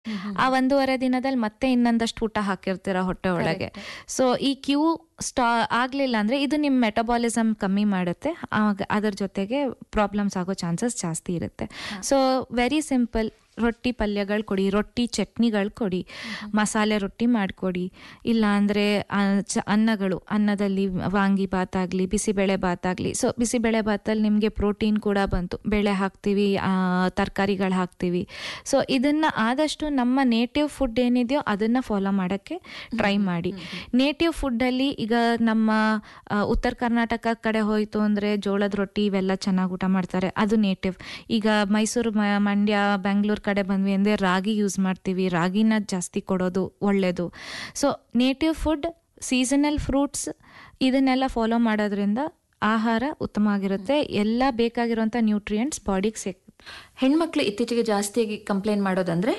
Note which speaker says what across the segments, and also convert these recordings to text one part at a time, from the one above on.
Speaker 1: ಆ ಒಂದೂವರೆ ದಿನದಲ್ಲಿ ಮತ್ತೆ ಇನ್ನೊಂದಷ್ಟು ಊಟ ಹಾಕಿರ್ತೀರ ಹೊಟ್ಟೆ ಒಳಗೆ ಸೊ ಈ ಕ್ಯೂ ಸ್ಟಾ ಆಗ್ಲಿಲ್ಲ ಅಂದ್ರೆ ಇದು ನಿಮ್ಮ ಮೆಟಬಾಲಿಸಮ್ ಕಮ್ಮಿ ಮಾಡುತ್ತೆ ಆಗ ಅದ್ರ ಜೊತೆಗೆ ಪ್ರಾಬ್ಲಮ್ಸ್ ಆಗೋ ಚಾನ್ಸಸ್ ಜಾಸ್ತಿ ಇರುತ್ತೆ ಸೊ ವೆರಿ ಸಿಂಪಲ್ ರೊಟ್ಟಿ ಪಲ್ಯಗಳು ಕೊಡಿ ರೊಟ್ಟಿ ಚಟ್ನಿಗಳು ಕೊಡಿ ಮಸಾಲೆ ರೊಟ್ಟಿ ಮಾಡಿಕೊಡಿ ಇಲ್ಲ ಅಂದರೆ ಅನ್ನಗಳು ಅನ್ನದಲ್ಲಿ ವಾಂಗಿ ಭಾತ್ ಆಗಲಿ ಬಿಸಿಬೇಳೆ ಭಾತ್ ಆಗಲಿ ಸೊ ಬಿಸಿಬೇಳೆ ಭಾತಲ್ಲಿ ನಿಮಗೆ ಪ್ರೋಟೀನ್ ಕೂಡ ಬಂತು ಬೇಳೆ ಹಾಕ್ತೀವಿ ತರಕಾರಿಗಳು ಹಾಕ್ತೀವಿ ಸೊ ಇದನ್ನು ಆದಷ್ಟು ನಮ್ಮ ನೇಟಿವ್ ಫುಡ್ ಏನಿದೆಯೋ ಅದನ್ನು ಫಾಲೋ ಮಾಡೋಕ್ಕೆ ಟ್ರೈ ಮಾಡಿ ನೇಟಿವ್ ಫುಡ್ಡಲ್ಲಿ ಈಗ ನಮ್ಮ ಆ, ಉತ್ತರ ಕರ್ನಾಟಕ ಕಡೆ ಹೋಯಿತು ಅಂದರೆ ಜೋಳದ ರೊಟ್ಟಿ ಇವೆಲ್ಲ ಚೆನ್ನಾಗಿ ಊಟ ಮಾಡ್ತಾರೆ ಅದು ನೇಟಿವ್ ಈಗ ಮೈಸೂರು ಮ- ಮಂಡ್ಯ ಬೆಂಗಳೂರು ಕಡೆ ಬಂದ್ವಿ ಅಂದರೆ ರಾಗಿ ಯೂಸ್ ಮಾಡ್ತೀವಿ ರಾಗಿನ ಜಾಸ್ತಿ ಕೊಡೋದು ಒಳ್ಳೆಯದು so native food seasonal fruits ಇದನ್ನೆಲ್ಲ ಫಾಲೋ ಮಾಡೋದ್ರಿಂದ ಆಹಾರ ಉತ್ತಮ ಆಗಿರುತ್ತೆ ಎಲ್ಲ ಬೇಕಾಗಿರುವಂಥ ನ್ಯೂಟ್ರಿಯೆಂಟ್ಸ್ ಬಾಡಿಗೆ ಸಿಗುತ್ತೆ
Speaker 2: ಹೆಣ್ಮಕ್ಳು ಇತ್ತೀಚೆಗೆ ಜಾಸ್ತಿಯಾಗಿ ಕಂಪ್ಲೇಂಟ್ ಮಾಡೋದಂದ್ರೆ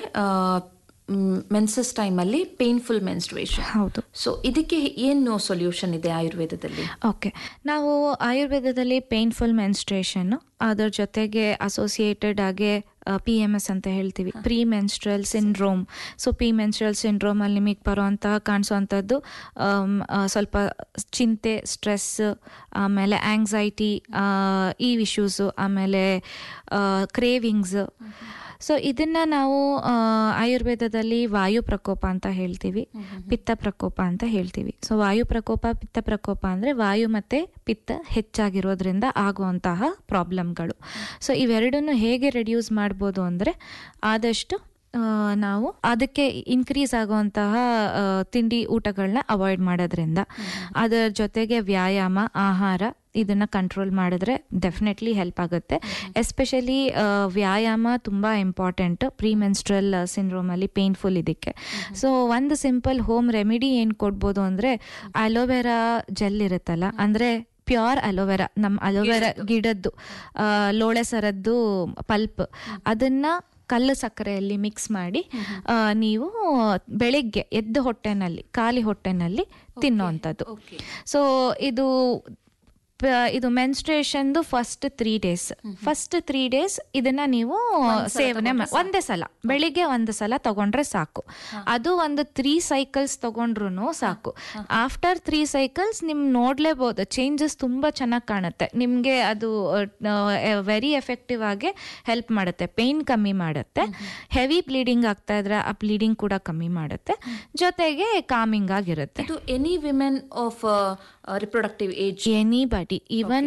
Speaker 2: ಮೆನ್ಸಸ್ ಟೈಮಲ್ಲಿ ಪೇನ್ಫುಲ್ ಮೆನ್ಸ್ಟ್ರುಯೇಷನ್
Speaker 1: ಹೌದು
Speaker 2: ಸೊ ಇದಕ್ಕೆ ಏನು ಸೊಲ್ಯೂಷನ್ ಇದೆ ಆಯುರ್ವೇದದಲ್ಲಿ
Speaker 1: ಓಕೆ ನಾವು ಆಯುರ್ವೇದದಲ್ಲಿ ಪೇನ್ಫುಲ್ ಮೆನ್ಸ್ಟ್ರೇಷನ್ ಅದರ ಜೊತೆಗೆ ಅಸೋಸಿಯೇಟೆಡ್ ಆಗಿ ಪಿ ಎಮ್ ಎಸ್ ಅಂತ ಹೇಳ್ತೀವಿ pre menstrual syndrome so P menstrual ಸಿಂಡ್ರೋಮಲ್ಲಿ ನಿಮಗೆ ಬರುವಂತಹ ಕಾಣಿಸುವಂಥದ್ದು ಆಮ್, ಆ, ಸ್ವಲ್ಪ ಚಿಂತೆ ಸ್ಟ್ರೆಸ್ ಆಮೇಲೆ ಆಂಗ್ಸೈಟಿ ಈ ಇಶ್ಯೂಸು ಆಮೇಲೆ ಕ್ರೇವಿಂಗ್ಸ್ ಸೊ ಇದನ್ನ ನಾವು ಆ, ಆಯುರ್ವೇದದಲ್ಲಿ ವಾಯು ಪ್ರಕೋಪ ಅಂತ ಹೇಳ್ತೀವಿ ಪಿತ್ತ ಪ್ರಕೋಪ ಅಂತ ಹೇಳ್ತೀವಿ ಸೊ ವಾಯು ಪ್ರಕೋಪ ಪಿತ್ತ ಪ್ರಕೋಪ ಅಂದ್ರೆ ವಾಯು ಮತ್ತೆ ಪಿತ್ತ ಹೆಚ್ಚಾಗಿರೋದ್ರಿಂದ ಆಗುವಂತಹ ಪ್ರಾಬ್ಲಮ್ಗಳು ಸೊ ಇವೆರಡನ್ನು ಹೇಗೆ ರೆಡ್ಯೂಸ್ ಮಾಡ್ಬೋದು ಅಂದ್ರೆ ಆದಷ್ಟು ಆ, ನಾವು ಅದಕ್ಕೆ ಇನ್ಕ್ರೀಸ್ ಆಗುವಂತಹ ಆ, ತಿಂಡಿ ಊಟಗಳನ್ನ ಅವಾಯ್ಡ್ ಮಾಡೋದ್ರಿಂದ ಅದರ ಜೊತೆಗೆ ವ್ಯಾಯಾಮ ಆಹಾರ ಇದನ್ನ ಕಂಟ್ರೋಲ್ ಮಾಡಿದ್ರೆ ಡೆಫಿನೆಟ್ಲಿ ಹೆಲ್ಪ್ ಆಗುತ್ತೆ ಎಸ್ಪೆಷಲಿ ವ್ಯಾಯಾಮ ತುಂಬ ಇಂಪಾರ್ಟೆಂಟ್ ಪ್ರೀ ಮೆನ್ಸ್ಟ್ರಲ್ ಸಿಂಡ್ರೋಮ್ ಅಲ್ಲಿ ಪೇನ್ಫುಲ್ ಇದಕ್ಕೆ ಸೊ ಒಂದು ಸಿಂಪಲ್ ಹೋಮ್ ರೆಮಿಡಿ ಏನು ಕೊಡ್ಬೋದು ಅಂದರೆ ಅಲೋವೆರಾ ಜೆಲ್ ಇರುತ್ತಲ್ಲ ಅಂದರೆ ಪ್ಯೂರ್ ಅಲೋವೆರಾ ನಮ್ಮ ಅಲೋವೆರಾ ಗಿಡದ್ದು ಆ, ಲೋಳೆ ಸರದ್ದು ಪಲ್ಪ್ ಅದನ್ನ ಕಲ್ಲು ಸಕ್ಕರೆಯಲ್ಲಿ ಮಿಕ್ಸ್ ಮಾಡಿ ಆ, ನೀವು ಬೆಳಿಗ್ಗೆ ಎದ್ದ ಹೊಟ್ಟೆನಲ್ಲಿ ಖಾಲಿ ಹೊಟ್ಟೆನಲ್ಲಿ ತಿನ್ನೋವಂಥದ್ದು ಸೊ ಇದು ಪ- ಇದು ಮೆನ್ಸ್ಟ್ರೇಷನ್ದು first three days first three days ಇದನ್ನ ನೀವು ಸೇವನೆ ಮಾ- ಒಂದೇ ಸಲ ಬೆಳಿಗ್ಗೆ ಒಂದು ಸಲ ತಗೊಂಡ್ರೆ ಸಾಕು ಅದು ಒಂದು ತ್ರೀ ಸೈಕಲ್ಸ್ ತಗೊಂಡ್ರು ಸಾಕು ಆಫ್ಟರ್ ತ್ರೀ ಸೈಕಲ್ಸ್ ನಿಮ್ ನೋಡ್ಲೇಬಹುದು ಚೇಂಜಸ್ ತುಂಬಾ ಚೆನ್ನಾಗಿ ಕಾಣುತ್ತೆ ನಿಮ್ಗೆ ಅದು ವೆರಿ ಎಫೆಕ್ಟಿವ್ ಆಗಿ ಹೆಲ್ಪ್ ಮಾಡುತ್ತೆ ಪೇನ್ ಕಮ್ಮಿ ಮಾಡುತ್ತೆ ಹೆವಿ ಬ್ಲೀಡಿಂಗ್ ಆಗ್ತಾ ಇದ್ರೆ ಆ ಬ್ಲೀಡಿಂಗ್ ಕೂಡ ಕಮ್ಮಿ ಮಾಡುತ್ತೆ ಜೊತೆಗೆ ಕಾಮಿಂಗ್ ಆಗಿರುತ್ತೆ
Speaker 2: ಇದು any women of reproductive age
Speaker 1: any body even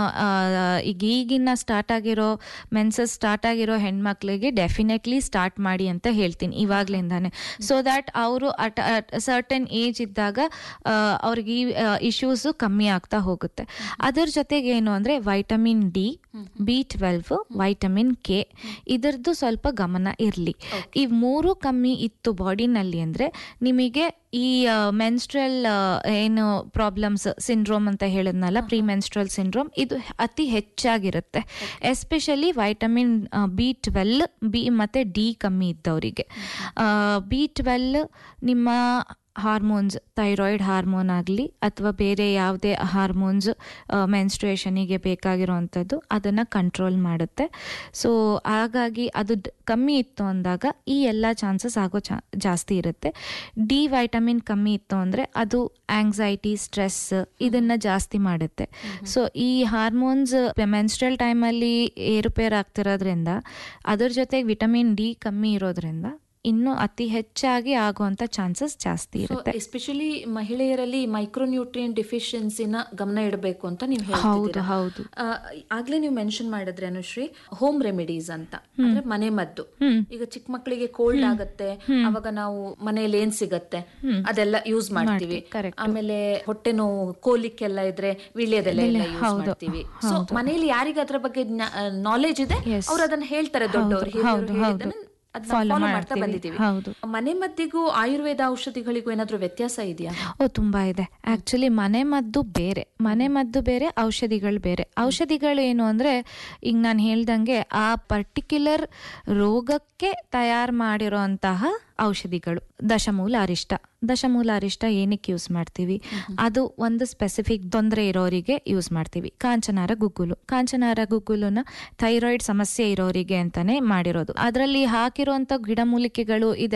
Speaker 1: ಈಗ ಈಗಿನ ಸ್ಟಾರ್ಟ್ ಆಗಿರೋ ಮೆನ್ಸಸ್ ಸ್ಟಾರ್ಟ್ ಆಗಿರೋ ಹೆಣ್ಮಕ್ಳಿಗೆ ಡೆಫಿನೆಟ್ಲಿ ಸ್ಟಾರ್ಟ್ ಮಾಡಿ ಅಂತ ಹೇಳ್ತೀನಿ ಇವಾಗ್ಲಿಂದಾನೆ ಸೊ ದ್ಯಾಟ್ ಅವರು ಅಟ್ ಸರ್ಟನ್ ಏಜ್ ಇದ್ದಾಗ ಆ, ಅವ್ರಿಗೆ ಈ ಇಶ್ಯೂಸ್ ಕಮ್ಮಿ ಆಗ್ತಾ ಹೋಗುತ್ತೆ ಅದರ ಜೊತೆಗೆ ಏನು ಅಂದ್ರೆ vitamin D B twelve vitamin K ಇದರದ್ದು ಸ್ವಲ್ಪ ಗಮನ ಇರಲಿ ಈ ಮೂರು ಕಮ್ಮಿ ಇತ್ತು ಬಾಡಿನಲ್ಲಿ ಅಂದ್ರೆ ನಿಮಗೆ ಈ ಮೆನ್ಸ್ಟ್ರಲ್ ಏನು ಪ್ರಾಬ್ಲಮ್ಸ್ ಸಿಂಡ್ರೋಮ್ ಅಂತ ಹೇಳಿದ್ನಲ್ಲ ಪ್ರೀ ಮೆನ್ಸ್ಟ್ರಲ್ ಸಿಂಡ್ರೋಮ್ ಇದು ಅತಿ ಹೆಚ್ಚಾಗಿರುತ್ತೆ especially vitamin B twelve B ಮತ್ತೆ ಡಿ ಕಮ್ಮಿ ಇದ್ದವರಿಗೆ ಬಿ ಟ್ವೆಲ್ ನಿಮ್ಮ ಹಾರ್ಮೋನ್ಸ್ ಥೈರಾಯ್ಡ್ ಹಾರ್ಮೋನ್ ಆಗಲಿ ಅಥವಾ ಬೇರೆ ಯಾವುದೇ ಹಾರ್ಮೋನ್ಸ್ ಮೆನ್ಸ್ಟ್ರೇಷನಿಗೆ ಬೇಕಾಗಿರೋವಂಥದ್ದು ಅದನ್ನು ಕಂಟ್ರೋಲ್ ಮಾಡುತ್ತೆ ಸೊ ಹಾಗಾಗಿ ಅದು ಡ್- ಕಮ್ಮಿ ಇತ್ತು ಅಂದಾಗ ಈ ಎಲ್ಲ ಚಾನ್ಸಸ್ ಆಗೋ ಚಾ ಜಾಸ್ತಿ ಇರುತ್ತೆ ಡಿ ವೈಟಮಿನ್ ಕಮ್ಮಿ ಇತ್ತು ಅಂದರೆ ಅದು ಆಂಗ್ಸೈಟಿ ಸ್ಟ್ರೆಸ್ ಇದನ್ನ ಜಾಸ್ತಿ ಮಾಡುತ್ತೆ ಸೊ ಈ ಹಾರ್ಮೋನ್ಸ್ ಮೆನ್ಸ್ಟ್ರಲ್ ಟೈಮಲ್ಲಿ ಏರುಪೇರು ಆಗ್ತಿರೋದ್ರಿಂದ ಅದ್ರ ಜೊತೆಗೆ ವಿಟಮಿನ್ ಡಿ ಕಮ್ಮಿ ಇರೋದ್ರಿಂದ ಇನ್ನೂ ಅತಿ ಹೆಚ್ಚಾಗಿ ಆಗುವಂತ ಚಾನ್ಸಸ್ ಜಾಸ್ತಿ
Speaker 2: ಸೊ
Speaker 1: ಇರುತ್ತೆ
Speaker 2: ಎಸ್ಪೆಷಲಿ ಮಹಿಳೆಯರಲ್ಲಿ ಮೈಕ್ರೋನ್ಯೂಟ್ರಿಯನ್ ಡಿಫಿಷಿಯನ್ಸಿನ ಗಮನ ಇಡಬೇಕು ಅಂತ ನೀವು
Speaker 1: ಹೌದು
Speaker 2: ಹೇಳ್ತಿದ್ದೀರಾ
Speaker 1: ಹೌದು
Speaker 2: ಆ, ಆಗ್ಲೇ ನೀವು ಮೆನ್ಷನ್ ಮಾಡಿದ್ರೆ ಅನುಶ್ರೀ ಹೋಮ್ ರೆಮಿಡೀಸ್ ಅಂತ ಅಂದ್ರೆ ಮನೆ ಮದ್ದು ಈಗ ಚಿಕ್ಕ ಮಕ್ಕಳಿಗೆ ಕೋಲ್ಡ್ ಆಗತ್ತೆ ಅವಾಗ ನಾವು ಮನೆಯಲ್ಲಿ ಏನ್ ಸಿಗತ್ತೆ ಅದೆಲ್ಲ ಯೂಸ್ ಮಾಡ್ತೀವಿ
Speaker 1: correct.
Speaker 2: ಆಮೇಲೆ ಹೊಟ್ಟೆ ನೋವು ಕೋಲಿಕ್ಕೆಲ್ಲ ಇದ್ರೆ ವೀಳ್ಯದೆಲ್ಲ ಎಲ್ಲ ಯೂಸ್ ಮಾಡ್ತೀವಿ ಸೊ ಮನೆಯಲ್ಲಿ ಯಾರಿಗೆ ಅದ್ರ ಬಗ್ಗೆ ನಾಲೆಜ್ ಇದೆ
Speaker 1: Yes.
Speaker 2: ಅವ್ರು ಅದನ್ನ ಹೇಳ್ತಾರೆ ದೊಡ್ಡವರು
Speaker 1: ಹೌದು,
Speaker 2: ಹಿರಿಯರು
Speaker 1: ಹೌದು.
Speaker 2: ಹೇಳಿದ್ದನ್ನ ಅದನ್ನ
Speaker 1: Follow
Speaker 2: follow ಮಾಡ್ತಾ
Speaker 1: ಮಾಡ್ತೀವಿ.
Speaker 2: ಬಂದಿದ್ದೀವಿ
Speaker 1: ಹೌದು.
Speaker 2: ಮನೆ ಮದ್ದಿಗೂ ಆಯುರ್ವೇದ ಔಷಧಿಗಳಿಗೂ ಏನಾದ್ರೂ ವ್ಯತ್ಯಾಸ ಇದೆಯಾ
Speaker 1: ಓ ತುಂಬಾ ಇದೆ ಆಕ್ಚುಲಿ ಮನೆ ಮದ್ದು ಬೇರೆ ಮನೆ ಮದ್ದು ಬೇರೆ ಔಷಧಿಗಳು ಬೇರೆ ಔಷಧಿಗಳು ಏನು ಅಂದ್ರೆ ಈಗ ನಾನು ಹೇಳ್ದಂಗೆ ಆ ಪರ್ಟಿಕ್ಯುಲರ್ ರೋಗಕ್ಕೆ ತಯಾರು ಮಾಡಿರೋಂತಹ ಔಷಧಿಗಳು ದಶಮೂಲ ಅರಿಷ್ಟ ದಶಮೂಲ ಅರಿಷ್ಟ ಏನಕ್ಕೆ ಯೂಸ್ ಮಾಡ್ತೀವಿ ಅದು ಒಂದು ಸ್ಪೆಸಿಫಿಕ್ ತೊಂದರೆ ಇರೋರಿಗೆ ಯೂಸ್ ಮಾಡ್ತೀವಿ ಕಾಂಚನಾರ ಗುಗ್ಗುಲು ಕಾಂಚನಾರ ಗುಗ್ಗುಲುನ ಥೈರಾಯ್ಡ್ ಸಮಸ್ಯೆ ಇರೋರಿಗೆ ಅಂತಾನೆ ಮಾಡಿರೋದು ಅದರಲ್ಲಿ ಹಾಕಿರುವಂತ ಗಿಡಮೂಲಿಕೆಗಳು ಇದೆ